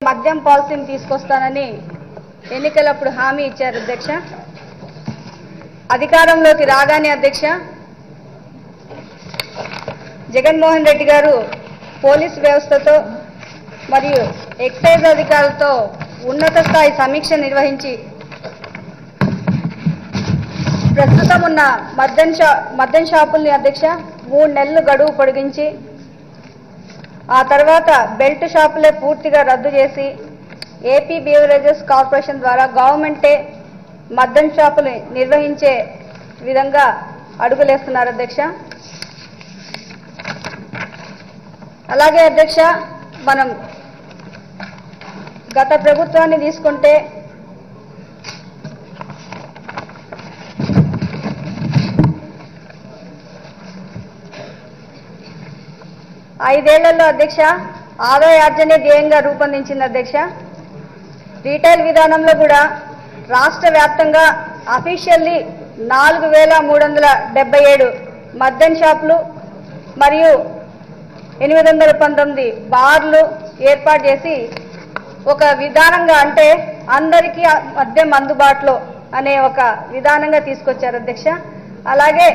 మద్యం పాలసీని తీసుకొస్తానని ఎన్నికలప్పుడు హామీ ఇచ్చారు అధ్యక్ష అధికారంలోకి రాగానే అధ్యక్ష జగన్మోహన్ రెడ్డి గారు పోలీస్ వ్యవస్థతో మరియు ఎక్సైజ్ అధికారులతో ఉన్నత స్థాయి సమీక్ష నిర్వహించి ప్రస్తుతం ఉన్న మద్యం షా మద్యం షాపుల్ని అధ్యక్ష మూడు నెలలు గడువు పొడిగించి ఆ తర్వాత బెల్ట్ షాపులే పూర్తిగా రద్దు చేసి ఏపీ బీవరేజెస్ కార్పొరేషన్ ద్వారా గవర్నమెంటే మద్యం షాపులు నిర్వహించే విధంగా అడుగులేస్తున్నారు అధ్యక్ష అలాగే అధ్యక్ష మనం గత ప్రభుత్వాన్ని తీసుకుంటే ఐదేళ్లలో అధ్యక్ష ఆదాయార్జనే ధ్యేయంగా రూపొందించింది అధ్యక్ష రీటైల్ విధానంలో కూడా రాష్ట్ర వ్యాప్తంగా అఫీషియల్లీ నాలుగు వేల మూడు వందల డెబ్బై ఏడు మద్యం షాపులు మరియు ఎనిమిది వందల పంతొమ్మిది బార్లు ఏర్పాటు చేసి ఒక విధానంగా అంటే అందరికీ ఆ మద్యం అందుబాటులో అనే ఒక విధానంగా తీసుకొచ్చారు అధ్యక్ష అలాగే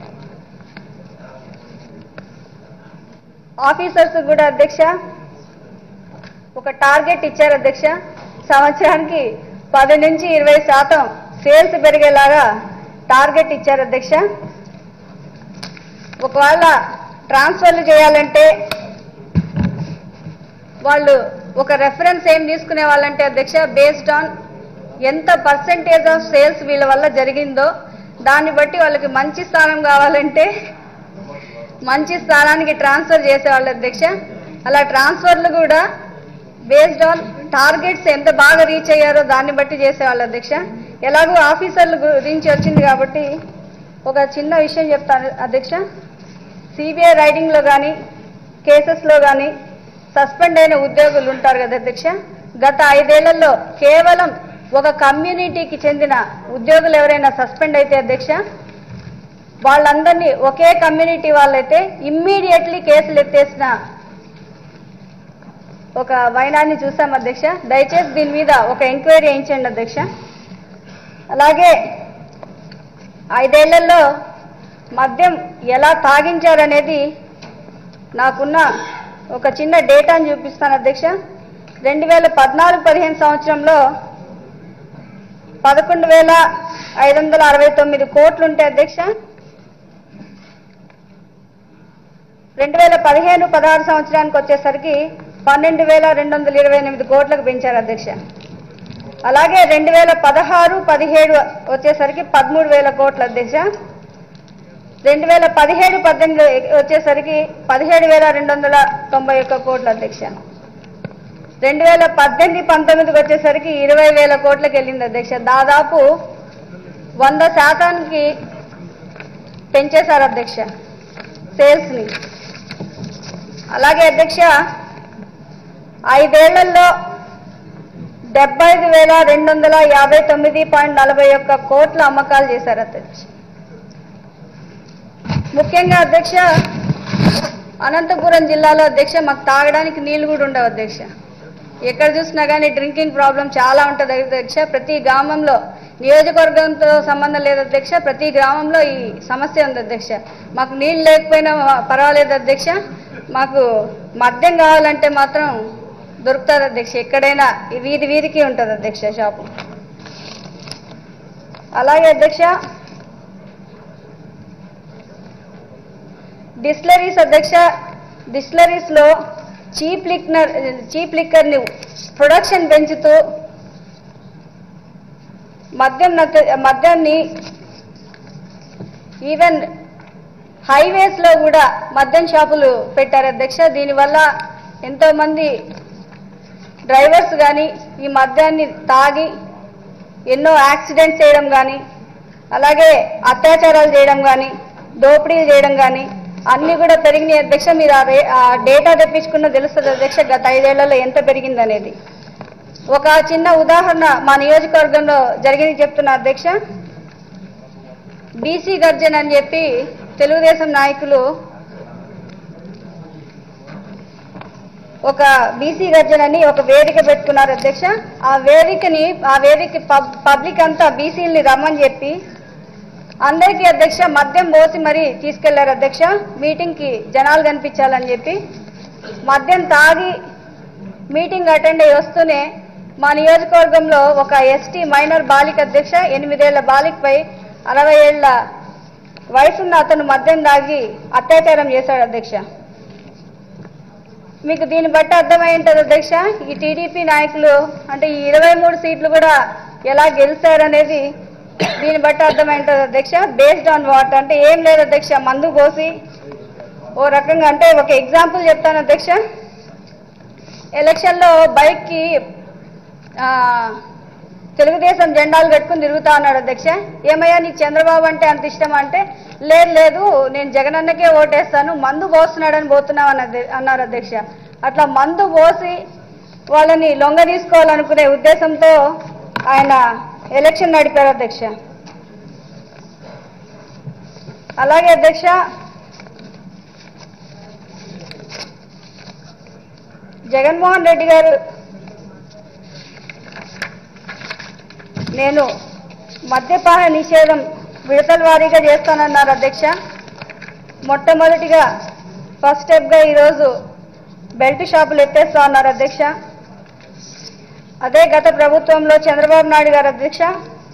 ఆఫీసర్స్ కూడా అధ్యక్ష ఒక టార్గెట్ ఇచ్చారు అధ్యక్ష సంవత్సరానికి పది నుంచి ఇరవై శాతం సేల్స్ పెరిగేలాగా టార్గెట్ ఇచ్చారు అధ్యక్ష ఒకవేళ ట్రాన్స్ఫర్లు చేయాలంటే వాళ్ళు ఒక రెఫరెన్స్ ఏం తీసుకునే వాళ్ళంటే అధ్యక్ష బేస్డ్ ఆన్ ఎంత పర్సెంటేజ్ ఆఫ్ సేల్స్ వీళ్ళ వల్ల జరిగిందో దాన్ని బట్టి వాళ్ళకి మంచి స్థానం కావాలంటే మంచి స్థానానికి ట్రాన్స్ఫర్ చేసేవాళ్ళు అధ్యక్ష అలా ట్రాన్స్ఫర్లు కూడా బేస్డ్ ఆన్ టార్గెట్స్ ఎంత బాగా రీచ్ అయ్యారో దాన్ని బట్టి చేసేవాళ్ళు అధ్యక్ష ఎలాగో ఆఫీసర్ల గురించి వచ్చింది కాబట్టి ఒక చిన్న విషయం చెప్తాను అధ్యక్ష సిబిఐ రైడింగ్లో కానీ కేసెస్లో కానీ సస్పెండ్ అయిన ఉద్యోగులు ఉంటారు కదా అధ్యక్ష గత ఐదేళ్లలో కేవలం ఒక కమ్యూనిటీకి చెందిన ఉద్యోగులు ఎవరైనా సస్పెండ్ అయితే అధ్యక్ష వాళ్ళందరినీ ఒకే కమ్యూనిటీ వాళ్ళైతే ఇమ్మీడియట్లీ కేసులు ఎత్తేసిన ఒక వైనాన్ని చూసాం అధ్యక్ష దయచేసి దీని మీద ఒక ఎంక్వైరీ వేయించండి అధ్యక్ష అలాగే ఐదేళ్లలో మద్యం ఎలా తాగించారనేది నాకున్న ఒక చిన్న డేటాను చూపిస్తాను అధ్యక్ష రెండు వేల పద్నాలుగు పదిహేను సంవత్సరంలో పదకొండు వేల ఐదు వందల అరవై తొమ్మిది కోట్లు ఉంటే అధ్యక్ష రెండు వేల పదిహేను పదహారు సంవత్సరానికి వచ్చేసరికి పన్నెండు వేల రెండు వందల ఇరవై ఎనిమిది కోట్లకు పెంచారు అధ్యక్ష అలాగే రెండు వేల పదహారు పదిహేడు వచ్చేసరికి పదమూడు వేల కోట్ల అధ్యక్ష రెండు వేల పదిహేడు పద్దెనిమిది వచ్చేసరికి పదిహేడు వేల రెండు వందల తొంభై ఒక్క కోట్ల అధ్యక్ష రెండు వేల పద్దెనిమిది పంతొమ్మిదికి వచ్చేసరికి ఇరవై వేల కోట్లకు వెళ్ళింది అధ్యక్ష దాదాపు వంద శాతానికి పెంచేశారు అధ్యక్ష సేల్స్ని అలాగే అధ్యక్ష ఐదేళ్లలో డెబ్బై ఐదు వేల రెండు వందల యాభై తొమ్మిది పాయింట్ నలభై ఒక్క కోట్ల అమ్మకాలు చేశారు అధ్యక్ష ముఖ్యంగా అధ్యక్ష అనంతపురం జిల్లాలో అధ్యక్ష మాకు తాగడానికి నీళ్లు కూడా ఉండవు అధ్యక్ష ఎక్కడ చూసినా కానీ డ్రింకింగ్ ప్రాబ్లం చాలా ఉంటుంది అధ్యక్ష ప్రతి గ్రామంలో నియోజకవర్గంతో సంబంధం లేదు అధ్యక్ష ప్రతి గ్రామంలో ఈ సమస్య ఉంది అధ్యక్ష మాకు నీళ్ళు లేకపోయినా పర్వాలేదు అధ్యక్ష మాకు మద్యం కావాలంటే మాత్రం దొరుకుతుంది అధ్యక్ష ఎక్కడైనా ఈ వీధి వీధికి ఉంటుంది అధ్యక్ష షాపు అలాగే అధ్యక్ష డిస్లరీస్ అధ్యక్ష డిస్లరీస్ లో చీప్ లిక్నర్ చీప్ లిక్కర్ ని ప్రొడక్షన్ పెంచుతూ మద్యం నచ్చ- మద్యాన్ని ఈవెన్ హైవేస్ లో కూడా మద్యం షాపులు పెట్టారు అధ్యక్ష దీనివల్ల ఎంతో మంది డ్రైవర్స్ కానీ ఈ మద్యాన్ని తాగి ఎన్నో యాక్సిడెంట్స్ చేయడం కానీ అలాగే అత్యాచారాలు చేయడం కానీ దోపిడీలు చేయడం కానీ అన్ని కూడా పెరిగినాయి అధ్యక్ష మీరు ఆ రే- ఆ డేటా తెప్పించుకున్న తెలుస్తుంది అధ్యక్ష గత ఐదేళ్లలో ఎంత పెరిగింది అనేది ఒక చిన్న ఉదాహరణ మా నియోజకవర్గంలో జరిగింది చెప్తున్నా అధ్యక్ష బీసీ గర్జన్ అని చెప్పి తెలుగుదేశం నాయకులు ఒక బీసీ గర్జనని ఒక వేదిక పెట్టుకున్నారు అధ్యక్ష ఆ వేదికని ఆ వేదిక పబ్- పబ్లిక్ అంతా బీసీలని రమ్మని చెప్పి అందరికీ అధ్యక్ష మద్యం పోసి మరీ తీసుకెళ్లారు అధ్యక్ష మీటింగ్ కి జనాలు కనిపించాలని చెప్పి మద్యం తాగి మీటింగ్ అటెండ్ అయ్యి వస్తూనే మా నియోజకవర్గంలో ఒక ఎస్టీ మైనర్ బాలిక అధ్యక్ష ఎనిమిదేళ్ల బాలికపై అరవై ఏళ్ల వయసున్న అతను మద్యం తాగి అత్యాచారం చేశాడు అధ్యక్ష మీకు దీన్ని బట్టి అర్థమై ఉంటుంది అధ్యక్ష ఈ టీడీపీ నాయకులు అంటే ఈ ఇరవై మూడు సీట్లు కూడా ఎలా గెలిచారనేది దీన్ని బట్టి అర్థమై ఉంటుంది అధ్యక్ష బేస్డ్ ఆన్ వాట్ అంటే ఏం లేదు అధ్యక్ష మందు పోసి ఓ రకంగా అంటే ఒక ఎగ్జాంపుల్ చెప్తాను అధ్యక్ష ఎలక్షన్లో బైక్కి ఆ, తెలుగుదేశం జెండాలు కట్టుకుని తిరుగుతా ఉన్నాడు అధ్యక్ష ఏమయ్యా నీకు చంద్రబాబు అంటే అంత ఇష్టం అంటే లేదు లేదు నేను జగనన్నకే ఓటేస్తాను మందు పోస్తున్నాడని పోతున్నావు అన్నది అన్నారు అధ్యక్ష అట్లా మందు పోసి వాళ్ళని లొంగ తీసుకోవాలనుకునే ఉద్దేశంతో ఆయన ఎలక్షన్ నడిపారు అధ్యక్ష అలాగే అధ్యక్ష జగన్మోహన్ రెడ్డి గారు నేను మద్యపాన నిషేధం విడతల వారీగా చేస్తానన్నారు అధ్యక్ష మొట్టమొదటిగా ఫస్ట్ స్టెప్గా ఈరోజు బెల్ట్ షాపులు ఎత్తేస్తా ఉన్నారు అధ్యక్ష అదే గత ప్రభుత్వంలో చంద్రబాబు నాయుడు గారు అధ్యక్ష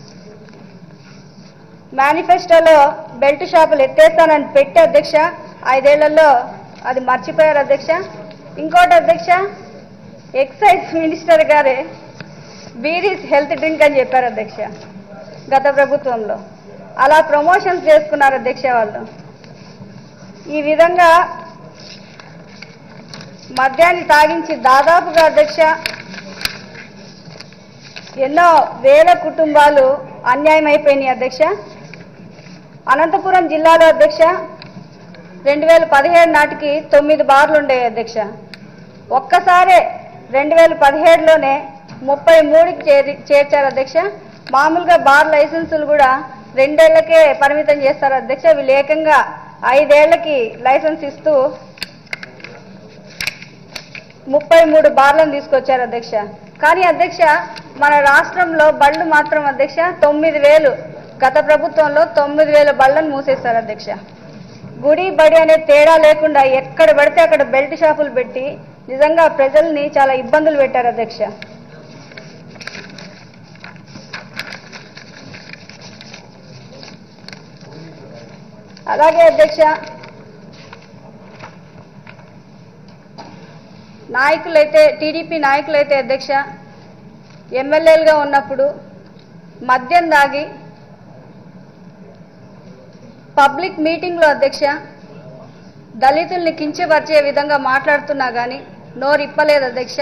మేనిఫెస్టోలో బెల్ట్ షాపులు ఎత్తేస్తానని పెట్టి అధ్యక్ష ఐదేళ్లలో అది మర్చిపోయారు అధ్యక్ష ఇంకోటి అధ్యక్ష ఎక్సైజ్ మినిస్టర్ గారే బీరీస్ హెల్త్ డ్రింక్ అని చెప్పారు అధ్యక్ష గత ప్రభుత్వంలో అలా ప్రమోషన్స్ చేసుకున్నారు అధ్యక్ష వాళ్ళు ఈ విధంగా మద్యాన్ని తాగించి దాదాపుగా అధ్యక్ష ఎన్నో వేల కుటుంబాలు అన్యాయం అయిపోయినాయి అధ్యక్ష అనంతపురం జిల్లాలో అధ్యక్ష రెండు వేల పదిహేడు నాటికి తొమ్మిది బార్లు ఉండేవి అధ్యక్ష ఒక్కసారే రెండు వేల పదిహేడులోనే ముప్పై మూడుకి చేరి చేర్చారు అధ్యక్ష మామూలుగా బార్ లైసెన్సులు కూడా రెండేళ్లకే పరిమితం చేస్తారు అధ్యక్ష వీళ్ళు ఏకంగా ఐదేళ్లకి లైసెన్స్ ఇస్తూ ముప్పై మూడు బార్లను తీసుకొచ్చారు అధ్యక్ష కానీ అధ్యక్ష మన రాష్ట్రంలో బళ్ళు మాత్రం అధ్యక్ష తొమ్మిది వేలు గత ప్రభుత్వంలో తొమ్మిది వేల బళ్ళను మూసేస్తారు అధ్యక్ష గుడి బడి అనే తేడా లేకుండా ఎక్కడ పడితే అక్కడ బెల్ట్ షాపులు పెట్టి నిజంగా ప్రజల్ని చాలా ఇబ్బందులు పెట్టారు అధ్యక్ష అలాగే అధ్యక్ష నాయకులైతే టీడీపీ నాయకులైతే అధ్యక్ష ఎమ్మెల్యేలుగా ఉన్నప్పుడు మద్యం దాగి పబ్లిక్ మీటింగ్లో అధ్యక్ష దళితుల్ని కించపరిచే విధంగా మాట్లాడుతున్నా కానీ నోరిప్పలేదు అధ్యక్ష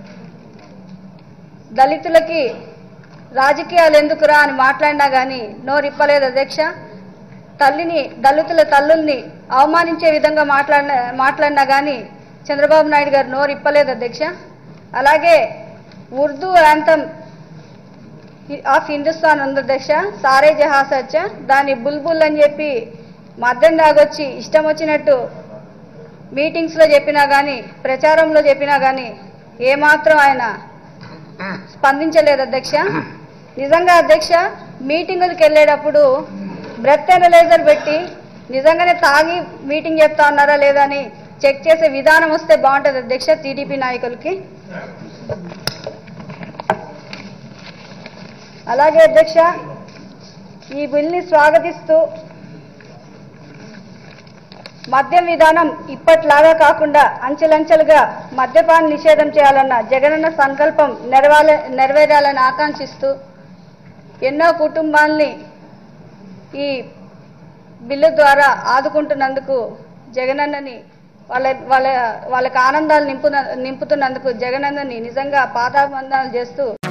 దళితులకి రాజకీయాలు ఎందుకురా అని మాట్లాడినా కానీ నోరిప్పలేదు అధ్యక్ష తల్లిని దళితుల తల్లుల్ని అవమానించే విధంగా మాట్లాడిన మాట్లాడినా కానీ చంద్రబాబు నాయుడు గారు నోరు ఇప్పలేదు అధ్యక్ష అలాగే ఉర్దూ యాంథమ్ ఆఫ్ హిందుస్థాన్ ఉంది అధ్యక్ష సారే జహా సచ్చ దాన్ని బుల్బుల్ అని చెప్పి మద్యం దాగొచ్చి ఇష్టం వచ్చినట్టు మీటింగ్స్లో చెప్పినా కానీ ప్రచారంలో చెప్పినా కానీ ఏమాత్రం ఆయన స్పందించలేదు అధ్యక్ష నిజంగా అధ్యక్ష మీటింగులకు వెళ్ళేటప్పుడు బ్రెత్ అనలైజర్ పెట్టి నిజంగానే తాగి మీటింగ్ చెప్తా ఉన్నారా లేదా అని చెక్ చేసే విధానం వస్తే బాగుంటుంది అధ్యక్ష టీడీపీ నాయకులకి అలాగే అధ్యక్ష ఈ బిల్ని స్వాగతిస్తూ మద్యం విధానం ఇప్పట్లాగా కాకుండా అంచెలంచెలుగా మద్యపాన నిషేధం చేయాలన్న జగనన్న సంకల్పం నెరవేర నెరవేరాలని ఆకాంక్షిస్తూ ఎన్నో కుటుంబాల్ని ఈ బిల్లు ద్వారా ఆదుకుంటున్నందుకు జగనన్నని వాళ్ళ వాళ్ళ వాళ్ళకి ఆనందాలు నింపున నింపుతున్నందుకు జగనన్నని నిజంగా పాదాబంధాలు చేస్తూ